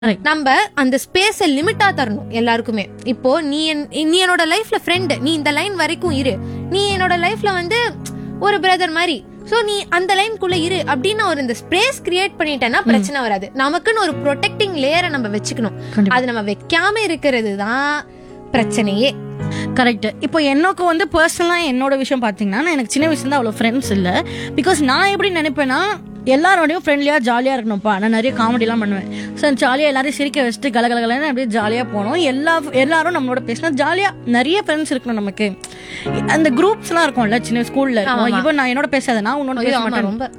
Correct. நம்ம அந்த ஸ்பேஸ லிமிட்டா தரணும் எல்லாருக்குமே இப்போ நீ என்- நீ என்னோட லைஃப்ல ஃப்ரெண்ட் நீ இந்த லைன் வரைக்கும் இரு நீ என்னோட லைஃப்ல வந்து ஒரு பிரதர் மாதிரி சோ நீ அந்த லைன்குள்ள இரு அப்படின்னு ஒரு இந்த ஸ்பேஸ் கிரியேட் பண்ணிட்டேன்னா பிரச்சனை வராது நமக்குன்னு ஒரு ப்ரொடெக்டிங் லேயரை நம்ம வச்சுக்கணும் கண்டிப்பா. அது நம்ம வைக்காம இருக்கிறது தான் பிரச்சனையே கரெக்ட் இப்போ எனக்கு வந்து பர்சனலாக என்னோட விஷயம் பார்த்தீங்கன்னா நான் எனக்கு சின்ன வயசுல அவ்வளோ ஃப்ரெண்ட்ஸ் இல்லை பிகாஸ் நான் எப்படி நினைப்பேன்னா எல்லாரோடையும் ஃப்ரெண்ட்லியாக ஜாலியாக இருக்கணும்ப்பா நான் நிறைய காமெடிலாம் பண்ணுவேன் ஸோ ஜாலியாக எல்லாரையும் சிரிக்க வச்சுட்டு கலகலகலன்னு அப்படியே ஜாலியாக போனோம் எல்லா எல்லாரும் நம்மளோட பேசினா ஜாலியாக நிறைய ஃப்ரெண்ட்ஸ் இருக்கணும் நமக்கு அந்த குரூப்ஸ்லாம் இருக்கும்ல சின்ன ஸ்கூலில் இருக்கும் இவன் நான் என்னோட பேசாதனா உன்னோட ஐயோ, பேச ஆமா, மாட்டேன் ரொம்ப.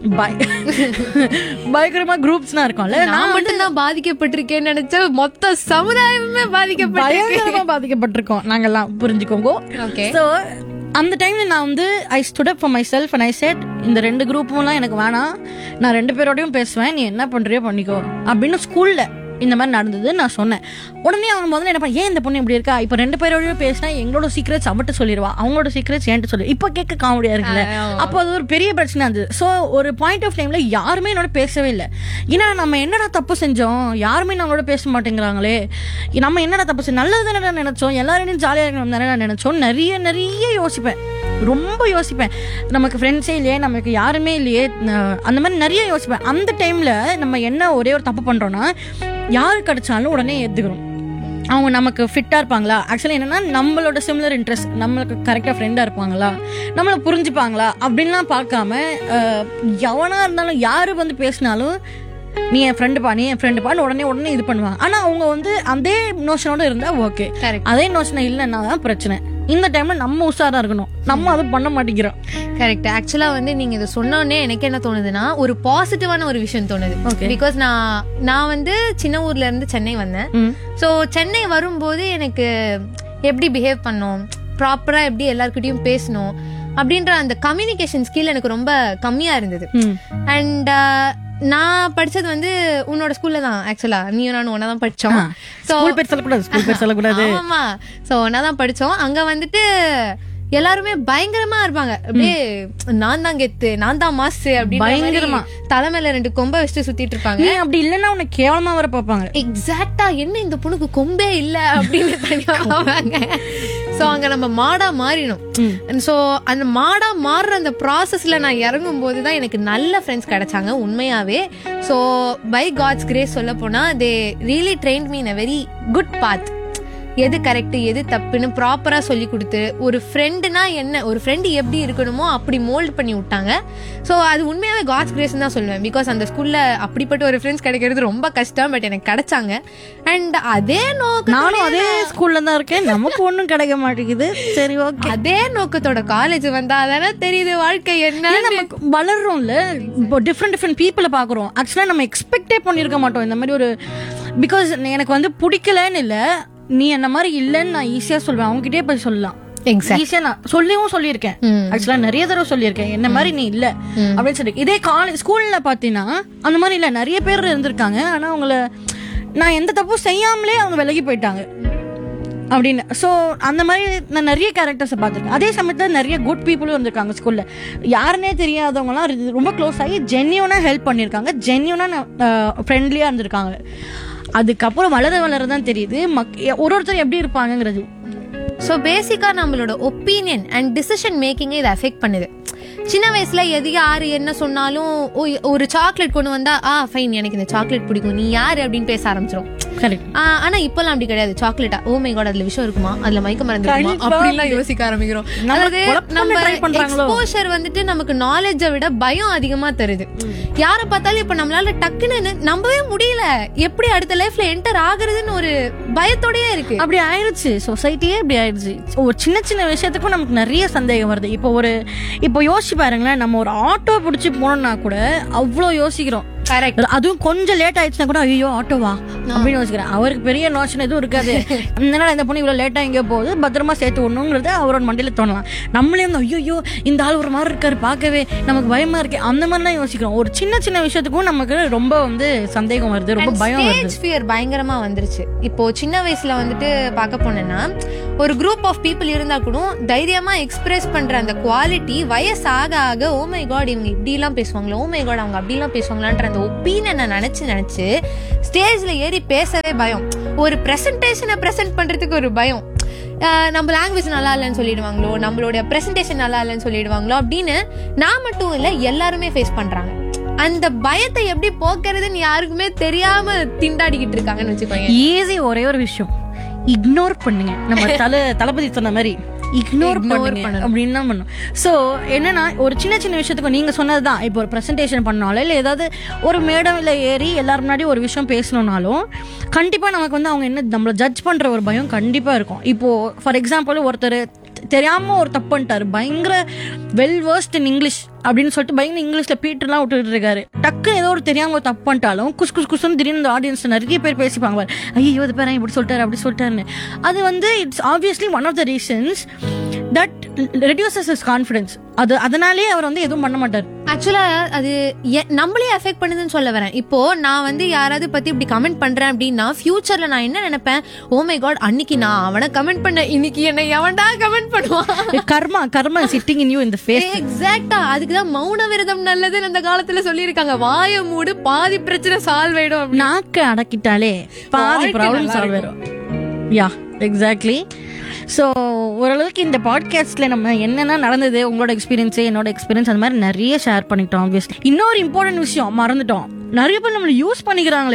பய- பயங்கரமா குரூப்ஸ்லாம் இருக்கும்ல நான் நான் மட்டும் தான் பாதிக்கப்பட்டிருக்கேன்னு நினைச்ச மொத்த சமுதாயமே பாதிக்கப்பட்டிருக்கு பயங்கரமா பாதிக்கப்பட்டிருக்கோம் நாங்கெல்லாம் புரிஞ்சுக்கோங்க ஓகே ஸோ அந்த டைம்ல நான் வந்து I stood up for myself and I set இந்த ரெண்டு குரூப்பும்லாம் எனக்கு வேணாம் நான் ரெண்டு பேரோடையும் பேசுவேன் நீ என்ன பண்றியோ பண்ணிக்கோ அப்படின்னு ஸ்கூல்ல இந்த மாதிரி நடந்தது நான் சொன்னேன் உடனே அவங்க முதல்ல என்ன பண்ண ஏன் இந்த பொண்ணு இப்படி இருக்கா இப்போ ரெண்டு பேரோடய பேசினா எங்களோட சீக்கிரட்ஸ் அவட்ட சொல்லிடுவா அவங்களோட சீக்கிரட்ஸ் என்கிட்ட சொல்லி இப்போ கேட்க காமெடியா இருக்குல்ல அப்போ அது ஒரு பெரிய பிரச்சனை இருந்தது ஸோ ஒரு பாயிண்ட் ஆஃப் டைம்ல யாருமே என்னோட பேசவே இல்லை ஏன்னா நம்ம என்னடா தப்பு செஞ்சோம் யாருமே நம்மளோட பேச மாட்டேங்கிறாங்களே நம்ம என்னடா தப்பு செஞ்சோம் நல்லது தானே நினைச்சோம் எல்லாரையும் ஜாலியாக இருக்கணும் தானே நினைச்சோம் நிறைய நிறைய யோசிப்பேன் ரொம்ப யோசிப்பேன் நமக்கு ஃப்ரெண்ட்ஸே இல்லையே நமக்கு யாருமே இல்லையே ந- அந்த மாதிரி நிறைய யோசிப்பேன் அந்த டைம்ல நம்ம என்ன ஒரே ஒரு தப்பு பண்றோம்னா யாரு கிடைச்சாலும் உடனே ஏத்துக்கிறோம் அவங்க நமக்கு ஃபிட்டாக இருப்பாங்களா ஆக்சுவலி என்னன்னா நம்மளோட சிமிலர் இன்ட்ரெஸ்ட் நம்மளுக்கு கரெக்டாக ஃப்ரெண்டாக இருப்பாங்களா நம்மளை புரிஞ்சுப்பாங்களா அப்படின்லாம் பார்க்காம அஹ், எவனா இருந்தாலும் யாரு வந்து பேசினாலும் நீ என் ஃப்ரெண்டுப்பா நீ என் ஃப்ரெண்டுப்பான்னு உடனே உடனே இது பண்ணுவாங்க ஆனால் அவங்க வந்து அதே நோஷனோட இருந்தால் ஓகே கரெக்ட் அதே நோஷனை இல்லைன்னா தான் பிரச்சனை இந்த டைம்ல நம்ம உஷாரா இருக்கணும் நம்ம அதை பண்ண மாட்டேங்கிறோம் கரெக்ட் ஆக்சுவலா வந்து நீங்க இதை சொன்னோடனே எனக்கு என்ன தோணுதுன்னா ஒரு பாசிட்டிவான ஒரு விஷயம் தோணுது Okay. பிகாஸ் நான் நான் வந்து சின்ன ஊர்ல இருந்து சென்னை வந்தேன் ம். ஸோ சென்னை வரும்போது எனக்கு எப்படி பிஹேவ் பண்ணணும் ப்ராப்பரா எப்படி எல்லார்கிட்டயும் பேசணும் அப்படின்ற அந்த கம்யூனிகேஷன் ஸ்கில் எனக்கு ரொம்ப கம்மியா இருந்தது ம். அண்ட் நான் படிச்சது வந்து உன்னோட ஸ்கூல்ல தான் ஆக்சுவலா நீயும் நானும் ஒன்னா தான் படிச்சோம் ஆ. ஸ்கூல் பேர் சொல்லக்கூடாது ஸ்கூல் பேர் சொல்லக்கூடாது ஆமா சோ ஒன்னா தான் படிச்சோம் அங்க வந்துட்டு எல்லாருமே பயங்கரமா இருப்பாங்க அப்படியே நான் தான் கெத்து நான் தான் மாசு அப்படின்னு பயங்கரமா. தலைமையில ரெண்டு கொம்ப வச்சுட்டு சுத்திட்டு இருப்பாங்க நீ அப்படி இல்லைன்னா உன்னை கேவலமா வர பார்ப்பாங்க எக்ஸாக்டா என்ன இந்த பொண்ணுக்கு கொம்பே இல்ல அப்படின்னு தனியா பாவாங்க சோ அங்க நம்ம மாடா மாறினோம் சோ அந்த மாடா மாறுற அந்த ப்ராசஸ்ல நான் இறங்கும் போது தான் எனக்கு நல்ல ஃப்ரெண்ட்ஸ் கிடைச்சாங்க உண்மையாவே சோ பை காட்ஸ் கிரேஸ் சொல்ல போனா they really train me in a very good path எது கரெக்ட் எது தப்புன்னு ப்ராப்பரா சொல்லி கொடுத்து ஒரு ஃப்ரெண்டுனா என்ன ஒரு ஃப்ரெண்டு எப்படி இருக்கணுமோ அப்படி மோல்ட் பண்ணி விட்டாங்க ஸோ அது உண்மையாவே காட்ஸ் கிரேஸ் தான் சொல்லுவேன் பிகாஸ் அந்த ஸ்கூல்ல அப்படிப்பட்ட ஒரு ஃப்ரெண்ட்ஸ் கிடைக்கிறது ரொம்ப கஷ்டம் பட் எனக்கு கிடைச்சாங்க அண்ட் அதே நோக்க நானும் அதே ஸ்கூல்ல தான் இருக்கேன் நமக்கு ஒண்ணும் கிடைக்க மாட்டேங்குது சரி ஓகே அதே நோக்கத்தோட காலேஜ் வந்தா தானே தெரியுது வாழ்க்கை என்ன நமக்கு வளர்றோம்ல இப்போ டிஃப்ரெண்ட் டிஃப்ரெண்ட் பீப்புளை பார்க்குறோம் ஆக்சுவலாக நம்ம எக்ஸ்பெக்டே பண்ணியிருக்க மாட்டோம் இந்த மாதிரி ஒரு பிகாஸ் எனக்கு வந்து பிடிக்கலன்னு இல்லை நீ என்ன மாதிரி இல்லைன்னு நான் ஈஸியாக சொல்வேன் அவங்ககிட்டயே போய் சொல்லலாம் எக்ஸாக்ட் ஈஸியாக நான் சொல்லியும் சொல்லியிருக்கேன் ஆக்சுவலா நிறைய தடவை சொல்லியிருக்கேன் என்ன மாதிரி நீ இல்ல அப்படின்னு சொல்லி இதே காலேஜ் ஸ்கூல்ல பாத்தீங்கன்னா அந்த மாதிரி இல்ல நிறைய பேர் இருந்திருக்காங்க ஆனா அவங்கள நான் எந்த தப்பும் செய்யாமலே அவங்க விலகி போயிட்டாங்க அப்படின்னு ஸோ அந்த மாதிரி நான் நிறைய கேரக்டர்ஸை பார்த்துருக்கேன் அதே சமயத்தில் நிறைய குட் பீப்புளும் இருந்திருக்காங்க ஸ்கூலில் யாருன்னே தெரியாதவங்கலாம் இது ரொம்ப க்ளோஸ் ஆகி ஜென்யூனாக ஹெல்ப் பண்ணியிருக்காங்க ஜென்யூனாக ஃப்ரெண்ட்லியாக இருந்திருக்காங்க அதுக்கப்புறம் வளர வளர தான் தெரியுது மக் ஒரு ஒருத்தர் எப்படி இருப்பாங்கங்கிறது ஸோ பேசிக்கா நம்மளோட ஒப்பீனியன் அண்ட் டிசிஷன் மேக்கிங்கை இதை அஃபெக்ட் பண்ணுது சின்ன வயசுல எது யாரு என்ன சொன்னாலும் ஓ, ஒரு சாக்லேட் கொண்டு வந்தா ஆ ஃபைன் எனக்கு இந்த சாக்லேட் பிடிக்கும் நீ யாரு அப்படின்னு பேச ஆரம்பிச்சிரும் கரெக்ட் ஆ, ஆனா இப்பெல்லாம் அப்படி கிடையாது சாக்லேட்டா ஓ மை காட் அதுல விஷயம் இருக்குமா அதுல மயக்க மருந்து இருக்குமா கண்டிப்பா. அப்படிலாம் யோசிக்க ஆரம்பிக்கிறோம் நம்ம அதாவது குழப்பம் நம்ம try பண்றாங்களோ? எக்ஸ்போஷர் வந்துட்டு நமக்கு நாலேஜை விட பயம் அதிகமா தருது யார பார்த்தாலும் இப்ப நம்மளால டக்குன்னு நம்பவே முடியல எப்படி அடுத்த லைஃப்ல என்டர் ஆகுறதுன்னு ஒரு பயத்தோடயே இருக்கு அப்படி ஆயிடுச்சு சொசைட்டியே இப்படி ஆயிடுச்சு ஒரு சின்ன சின்ன விஷயத்துக்கும் நமக்கு நிறைய சந்தேகம் வருது இப்போ ஒரு இப்போ யோசிச்சு பாருங்களேன் நம்ம ஒரு ஆட்டோ பிடிச்சி போனோம்னா கூட அவ்வளோ யோசிக்கிறோம் கரெக்ட் அதுவும் கொஞ்சம் லேட் ஆயிடுச்சுன்னா கூட ஐயோ ஆட்டோவா அப்படின்னு யோசிக்கிறேன் அவருக்கு பெரிய நோஷன் எதுவும் இருக்காது என்னடா இந்த பொண்ணு இவ்வளோ லேட்டாக எங்கேயோ போகுது பத்திரமா சேர்த்து விடணுங்கிறது அவரோட மண்டியில் தோணலாம் நம்மளே வந்து ஐயோ இந்த ஆள் ஒரு மாதிரி இருக்காரு பார்க்கவே நமக்கு பயமா இருக்கு அந்த மாதிரிலாம் யோசிக்கிறோம் ஒரு சின்ன சின்ன விஷயத்துக்கும் நமக்கு ரொம்ப வந்து சந்தேகம் வருது ரொம்ப பயம் வருது ஸ்டேஜ் ஃபியர் பயங்கரமா வந்துருச்சு இப்போ சின்ன வயசுல வந்துட்டு பார்க்க போனேன்னா ஒரு குரூப் ஆஃப் பீப்புள் இருந்தா கூட தைரியமா எக்ஸ்பிரஸ் பண்ற அந்த குவாலிட்டி வயசு ஆக ஆக ஓ மை காட் இவங்க இப்படி எல்லாம் பேசுவாங்களா ஓ மை காட் அவங்க அப்படி எல்லாம் பேசுவாங்களான்ற அந்த ஒப்பீனியனை நினைச்சு நினைச்சு ஸ்டேஜ்ல ஏறி ஏறி பேசவே பயம் ஒரு பிரசன்டேஷனை பிரசன்ட் பண்றதுக்கு ஒரு பயம் அஹ் நம்ம லாங்குவேஜ் நல்லா இல்லைன்னு சொல்லிடுவாங்களோ நம்மளோட பிரசன்டேஷன் நல்லா இல்லைன்னு சொல்லிடுவாங்களோ அப்படின்னு நான் மட்டும் இல்ல எல்லாருமே ஃபேஸ் பண்றாங்க அந்த பயத்தை எப்படி போக்குறதுன்னு யாருக்குமே தெரியாம திண்டாடிக்கிட்டு இருக்காங்கன்னு வச்சுக்கோங்க ஈஸி ஒரே ஒரு விஷயம் இக்னோர் பண்ணுங்க நம்ம தல தளபதி சொன்ன மாதிரி இக்னோர் பண்ணுங்க அப்படின்னு தான் பண்ணும் ஸோ என்னன்னா ஒரு சின்ன சின்ன விஷயத்துக்கு நீங்க சொன்னதுதான் இப்போ ஒரு ப்ரெசன்டேஷன் பண்ணாலும் இல்லை ஏதாவது ஒரு மேடம்ல ஏறி எல்லாரும் முன்னாடி ஒரு விஷயம் பேசணும்னாலும் கண்டிப்பா நமக்கு வந்து அவங்க என்ன நம்மள ஜட்ஜ் பண்ற ஒரு பயம் கண்டிப்பா இருக்கும் இப்போ ஃபார் எக்ஸாம்பிள் ஒருத்தர் தெரியாம ஒரு தப்பு பண்ணிட்டாரு பயங்கர வெல் வேர்ஸ்ட் இன் இங்கிலீஷ் அப்படின்னு சொல்லிட்டு பயங்கர இங்கிலீஷ்ல பீட்டர்லாம் விட்டுட்டு இருக்காரு டக்கு ஏதோ ஒரு தெரியாம ஒரு தப்பு பண்ணிட்டாலும் குஸ் குஸ் குஸ்னு திடீர்னு இந்த ஆடியன்ஸ் நிறைய பேர் பேசிப்பாங்க பாரு ஐயோ இது பேர் இப்படி சொல்லிட்டாரு அப்படி சொல்லிட்டாருன்னு அது வந்து it's obviously one of the reasons that reduces is confidence அது அதனாலே அவர் வந்து எதுவும் பண்ண மாட்டார் ஆக்சுவலா அது எ- நம்மளே அஃபெக்ட் பண்ணுதுன்னு சொல்ல வரேன் இப்போ நான் வந்து யாராவது பத்தி இப்படி கமெண்ட் பண்றேன் அப்படின்னா ஃபியூச்சர்ல நான் என்ன நினைப்பேன் ஓ மை காட் அன்னைக்கு நான் அவனை கமெண்ட் பண்ண இன்னைக்கு என்ன எவன்டா கமெண்ட் பண்ணுவான் karma karma sitting in you இந்த ஃபேஸ் எக்ஸாக்டா அதுக்குதான் மௌன விரதம் நல்லதுன்னு அந்த காலத்துல சொல்லியிருக்காங்க வாய மூடு பாதி பிரச்சனை சால்வ் ஆயிடும் அப்படின்னு. நாக்க அடக்கிட்டாலே பாதி வாழ்க்கை ப்ராப்ளம் நல்லா சால்வ் ஆயிடும் யா எக்ஸாக்ட்லி ஸோ ஓரளவுக்கு இந்த பாட்காஸ்ட்ல நம்ம என்னென்ன நடந்தது உங்களோட எக்ஸ்பீரியன்ஸ் என்னோட எக்ஸ்பீரியன்ஸ் அந்த மாதிரி நிறைய ஷேர் பண்ணிட்டோம் ஆப்வியஸ்லி இன்னொரு இம்பார்ட்டன்ட் விஷயம் மறந்துட்டோம் நிறைய பேர் நம்மளை யூஸ் பண்ணிக்கிறாங்களே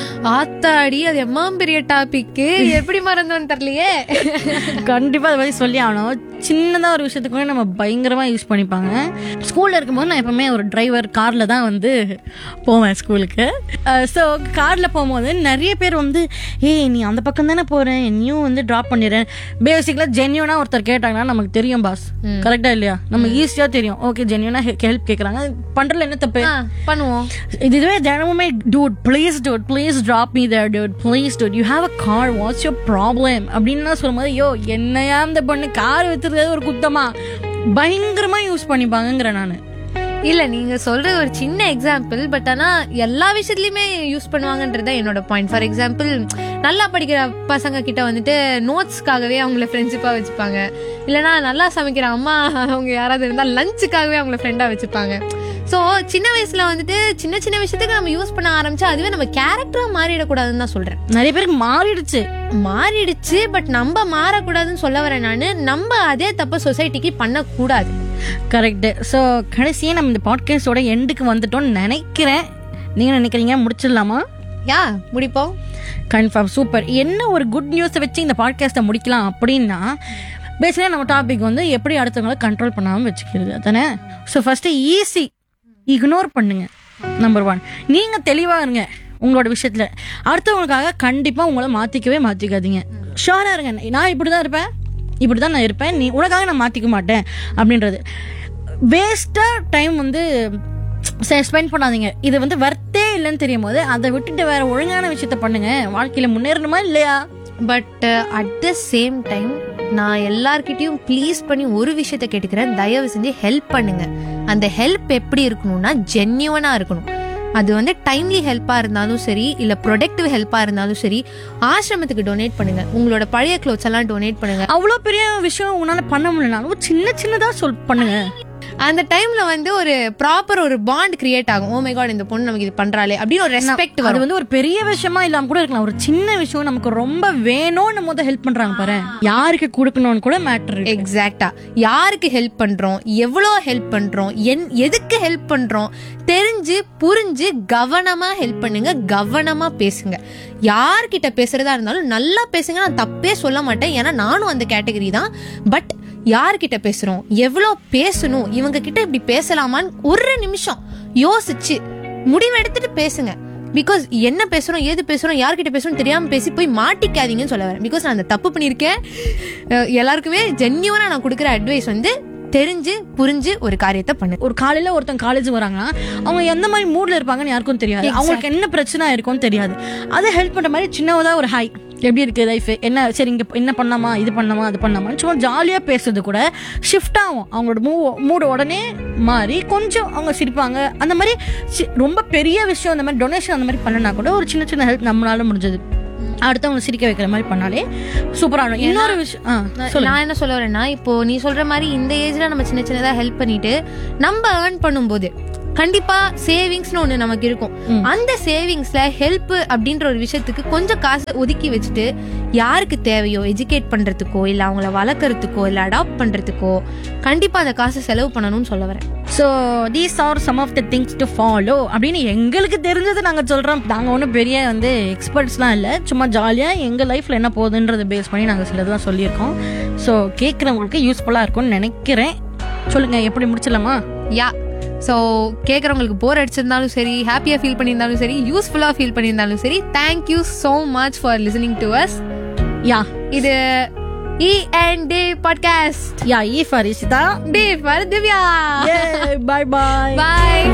ஆத்தாடி அது எம்மா பெரிய டாபிக் எப்படி மறந்தோன்னு தெரியலையே கண்டிப்பா அதை பத்தி சொல்லி ஆகணும் சின்னதா ஒரு விஷயத்துக்கு கூட நம்ம பயங்கரமா யூஸ் பண்ணிப்பாங்க ஸ்கூல்ல இருக்கும்போது நான் எப்பவுமே ஒரு டிரைவர் கார்ல தான் வந்து போவேன் ஸ்கூலுக்கு ஸோ கார்ல போகும்போது நிறைய பேர் வந்து ஏய் நீ அந்த பக்கம் தானே போறேன் என்னையும் வந்து டிராப் பண்ணிடுறேன் பேசிக்கலா ஜென்யூனா ஒருத்தர் கேட்டாங்கன்னா நமக்கு தெரியும் பாஸ் கரெக்டா இல்லையா நம்ம ஈஸியா தெரியும் ஓகே ஜென்யூனா ஹெல்ப் கேக்குறாங்க பண்றதுல என்ன தப்பு ஆ, பண்ணுவோம் இதுவே தினமுமே dude please dude please drop me there dude please dude you have a car what's your problem அப்படின்னு சொல்லும்போது யோ என்னையா இந்த பொண்ணு கார் வச்சிருக்கிறது ஒரு குத்தமா பயங்கரமா யூஸ் பண்ணிப்பாங்கங்கிற நான் இல்ல நீங்க சொல்றது ஒரு சின்ன எக்ஸாம்பிள் பட் ஆனா எல்லா விஷயத்துலயுமே யூஸ் பண்ணுவாங்கன்றது தான் என்னோட பாயிண்ட் ஃபார் எக்ஸாம்பிள் நல்லா படிக்கிற பசங்க கிட்ட வந்துட்டு நோட்ஸ்க்காகவே அவங்கள ஃப்ரெண்ட்ஷிப்பா வச்சுப்பாங்க இல்லனா நல்லா சமைக்கிற அம்மா அவங்க யாராவது இருந்தா லஞ்சுக்காகவே அவங்கள ஃப்ரெண்டா வச்சுப்பாங்க ஸோ சின்ன வயசுல வந்துட்டு சின்ன சின்ன விஷயத்துக்கு நம்ம யூஸ் பண்ண ஆரம்பிச்சா அதுவே நம்ம கேரக்டரா மாறிடக்கூடாதுன்னு தான் சொல்றேன் நிறைய பேருக்கு மாறிடுச்சு மாறிடுச்சு பட் நம்ம மாறக்கூடாதுன்னு சொல்ல வரேன் நானு நம்ம அதே தப்ப சொசைட்டிக்கு பண்ணக்கூடாது கரெக்ட் ஸோ கடைசியாக நம்ம இந்த பாட்காஸ்டோட எண்டுக்கு வந்துட்டோம்னு நினைக்கிறேன் நீங்க நினைக்கிறீங்க முடிச்சிடலாமா யா முடிப்போம் கன்ஃபார்ம் சூப்பர் என்ன ஒரு குட் நியூஸை வச்சு இந்த பாட்காஸ்ட்டை முடிக்கலாம் அப்படின்னா பேசிக்கலாக நம்ம டாபிக் வந்து எப்படி அடுத்தவங்களை கண்ட்ரோல் பண்ணாமல் வச்சுக்கிறது அதானே ஸோ ஃபர்ஸ்ட் ஈஸி இக்னோர் பண்ணுங்க நம்பர் ஒன் நீங்கள் தெளிவாக இருங்க உங்களோட விஷயத்தில் அடுத்தவங்களுக்காக கண்டிப்பாக உங்களை மாற்றிக்கவே மாற்றிக்காதீங்க ஷோராக இருங்க நான் இப்படி தான் இருப்பேன் இப்படி தான் நான் இருப்பேன் நீ உனக்காக நான் மாற்றிக்க மாட்டேன் அப்படின்றது வேஸ்ட்டாக டைம் வந்து ஸ்பெண்ட் பண்ணாதீங்க இது வந்து வர்த்தே இல்லைன்னு தெரியும் போது அதை விட்டுட்டு வேற ஒழுங்கான விஷயத்த பண்ணுங்க வாழ்க்கையில முன்னேறணுமா இல்லையா but at the same time நான் எல்லார்கிட்டயும் ப்ளீஸ் பண்ணி ஒரு விஷயத்த கேட்டுக்கிறேன் தயவு செஞ்சு ஹெல்ப் பண்ணுங்க அந்த ஹெல்ப் எப்படி இருக்கணும்னா ஜென்யூனா இருக்கணும் அது வந்து டைம்லி ஹெல்ப்பா இருந்தாலும் சரி இல்ல ப்ரொடக்டிவ் ஹெல்ப்பா இருந்தாலும் சரி ஆசிரமத்துக்கு டொனேட் பண்ணுங்க உங்களோட பழைய க்ளோத்ஸ் எல்லாம் டொனேட் பண்ணுங்க அவ்வளோ பெரிய விஷயம் உன்னால பண்ண முடியலனாலும் சின்ன சின்னதா சொல் பண்ணுங்க அந்த டைம்ல வந்து ஒரு ப்ராப்பர் ஒரு பாண்ட் கிரியேட் ஆகும் ஓ மை காட் இந்த பொண்ணு நமக்கு இது பண்றாளே அப்படின்னு ஒரு ரெஸ்பெக்ட் அது வரும் வந்து ஒரு பெரிய விஷயமா இல்லாம கூட இருக்கலாம் ஒரு சின்ன விஷயம் நமக்கு ரொம்ப வேணும்னு போது ஹெல்ப் பண்றாங்க பாரு யாருக்கு கொடுக்கணும்னு கூட மேட்டர் எக்ஸாக்டா யாருக்கு ஹெல்ப் பண்றோம் எவ்வளோ ஹெல்ப் பண்றோம் என் எதுக்கு ஹெல்ப் பண்றோம் தெரிஞ்சு புரிஞ்சு கவனமா ஹெல்ப் பண்ணுங்க கவனமா பேசுங்க யார்கிட்ட பேசுறதா இருந்தாலும் நல்லா பேசுங்க நான் தப்பே சொல்ல மாட்டேன் ஏன்னா நானும் அந்த கேட்டகரி தான் பட் யார்கிட்ட பேசுறோம் எவ்வளோ பேசணும் இவங்க கிட்ட இப்படி பேசலாமான்னு ஒரு நிமிஷம் யோசிச்சு முடிவு எடுத்துட்டு பேசுங்க பிகாஸ் என்ன பேசுறோம் ஏது பேசுறோம் யார்கிட்ட பேசுறோம் தெரியாம பேசி போய் மாட்டிக்காதீங்கன்னு சொல்ல வரேன் பிகாஸ் நான் அந்த தப்பு பண்ணியிருக்கேன் அஹ் எல்லாருக்குமே ஜென்யூனா நான் கொடுக்குற அட்வைஸ் வந்து தெரிஞ்சு புரிஞ்சு ஒரு காரியத்தை பண்ணு ஒரு காலையில ஒருத்தன் காலேஜ் வராங்கன்னா அவங்க எந்த மாதிரி மூட்ல இருப்பாங்கன்னு யாருக்கும் தெரியாது அவங்களுக்கு என்ன பிரச்சனை இருக்கும்னு தெரியாது அதை ஹெல்ப் பண்ற மாதிரி சின்னதா ஒரு ஹாய் எப்படி இருக்கு லைஃப் என்ன சரி இங்க என்ன பண்ணலாமா இது பண்ணலாமா அது பண்ணலாமா சும்மா ஜாலியா பேசுறது கூட ஷிஃப்ட் ஆகும் அவங்களோட மூ மூடு உடனே மாறி கொஞ்சம் அவங்க சிரிப்பாங்க அந்த மாதிரி சி- ரொம்ப பெரிய விஷயம் அந்த மாதிரி டொனேஷன் அந்த மாதிரி பண்ணனா கூட ஒரு சின்ன சின்ன ஹெல்ப் நம்மளால முடிஞ்சது அடுத்தவங்க சிரிக்க வைக்கிற மாதிரி பண்ணாலே சூப்பரா இருக்கும் இன்னொரு விஷயம் ஆ, சொல்லு நான் என்ன சொல்ல வரேன்னா இப்போ நீ சொல்ற மாதிரி இந்த ஏஜ்ல நம்ம சின்ன சின்னதா ஹெல்ப் பண்ணிட்டு நம்ம ஏர்ன் பண்ணும்போது கண்டிப்பா சேவிங்ஸ்னு ஒண்ணு நமக்கு இருக்கும் அந்த சேவிங்ஸ்ல ஹெல்ப் அப்படின்ற ஒரு விஷயத்துக்கு கொஞ்சம் காசு ஒதுக்கி வச்சுட்டு யாருக்கு தேவையோ எஜுகேட் பண்றதுக்கோ இல்ல அவங்கள வளர்க்கறதுக்கோ இல்ல அடாப்ட் பண்றதுக்கோ கண்டிப்பா அந்த காசு செலவு பண்ணணும்னு சொல்ல வரேன் so these are some of the things to follow அப்படின்னு எங்களுக்கு தெரிஞ்சது நாங்கள் சொல்கிறோம் நாங்கள் ஒன்றும் பெரிய வந்து எக்ஸ்பர்ட்ஸ்லாம் இல்லை சும்மா ஜாலியாக எங்கள் லைஃப்பில் என்ன போகுதுன்றதை பேஸ் பண்ணி நாங்கள் சிலதெல்லாம் சொல்லியிருக்கோம் ஸோ கேட்குறவங்களுக்கு யூஸ்ஃபுல்லாக இருக்கும்னு நினைக்கிறேன் சொல்லுங்கள் எப்படி முடிச்சிடலாமா யா ஸோ கேட்குறவங்களுக்கு போர் அடிச்சிருந்தாலும் சரி ஹாப்பியாக ஃபீல் பண்ணியிருந்தாலும் சரி யூஸ்ஃபுல்லாக ஃபீல் பண்ணியிருந்தாலும் சரி thank you so much for listening to us yeah இது இ அண்ட் டே பாட்காஸ்ட் யா ஈ ஃபரிஷிதா டே for Divya bye bye bye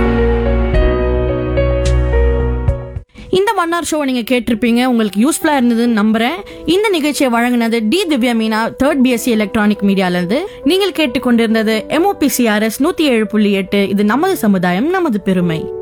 இந்த ஒன் ஹவர் ஷோவை நீங்கள் கேட்டிருப்பீங்க உங்களுக்கு யூஸ்ஃபுல்லாக இருந்ததுன்னு நம்புறேன் இந்த நிகழ்ச்சியை வழங்கினது D Divya Meena third BSc electronic மீடியாலேருந்து நீங்கள் கேட்டுக்கொண்டிருந்தது எம்ஓபிசிஆர்எஸ் நூற்றி ஏழு புள்ளி எட்டு இது நமது சமுதாயம் நமது பெருமை